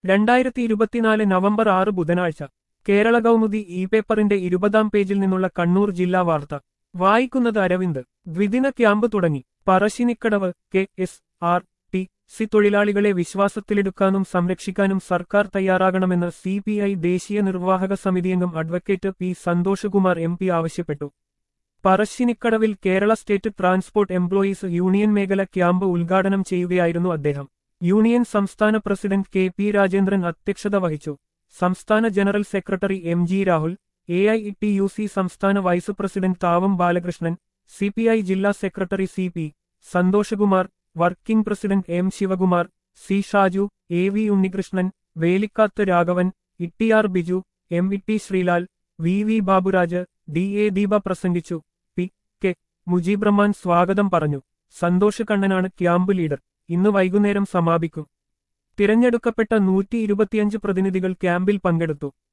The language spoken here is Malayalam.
രണ്ടായിരത്തി ഇരുപത്തിനാല് നവംബർ ആറ് ബുധനാഴ്ച കേരള കൗമുദി ഇ പേപ്പറിന്റെ ഇരുപതാം പേജിൽ നിന്നുള്ള കണ്ണൂർ ജില്ലാ വാർത്ത വായിക്കുന്നത് അരവിന്ദ് ദ്വിദിന ക്യാമ്പ് തുടങ്ങി Parassinikkadavu K S R T C തൊഴിലാളികളെ വിശ്വാസത്തിലെടുക്കാനും സംരക്ഷിക്കാനും സർക്കാർ തയ്യാറാകണമെന്ന് സി പി ഐ ദേശീയ നിർവാഹക സമിതിയംഗം advocate P Santhoshkumar M P ആവശ്യപ്പെട്ടു പറശ്ശിനിക്കടവിൽ Kerala state transport employees union മേഖല ക്യാമ്പ് ഉദ്ഘാടനം ചെയ്യുകയായിരുന്നു അദ്ദേഹം യൂണിയൻ സംസ്ഥാന പ്രസിഡന്റ് കെ പി രാജേന്ദ്രൻ അധ്യക്ഷത വഹിച്ചു സംസ്ഥാന general secretary M G Rahul A I T U C സംസ്ഥാന vice president Thavam Balakrishnan C P I ജില്ലാ secretary C P Santhoshkumar working president M Sivakumar C Shaju A V Unnikrishnan Velikkath Raghavan Ittiyar Biju M E T Sreelal V V Baburaj D A Deepa പ്രസംഗിച്ചു പി കെ മുജീബ് റഹ്മാൻ സ്വാഗതം പറഞ്ഞു സന്തോഷ് കണ്ണനാണ് ക്യാമ്പ് ലീഡർ ഇന്ന് വൈകുന്നേരം സമാപിക്കും തിരഞ്ഞെടുക്കപ്പെട്ട നൂറ്റി ഇരുപത്തിയഞ്ച് പ്രതിനിധികൾ ക്യാമ്പിൽ പങ്കെടുത്തു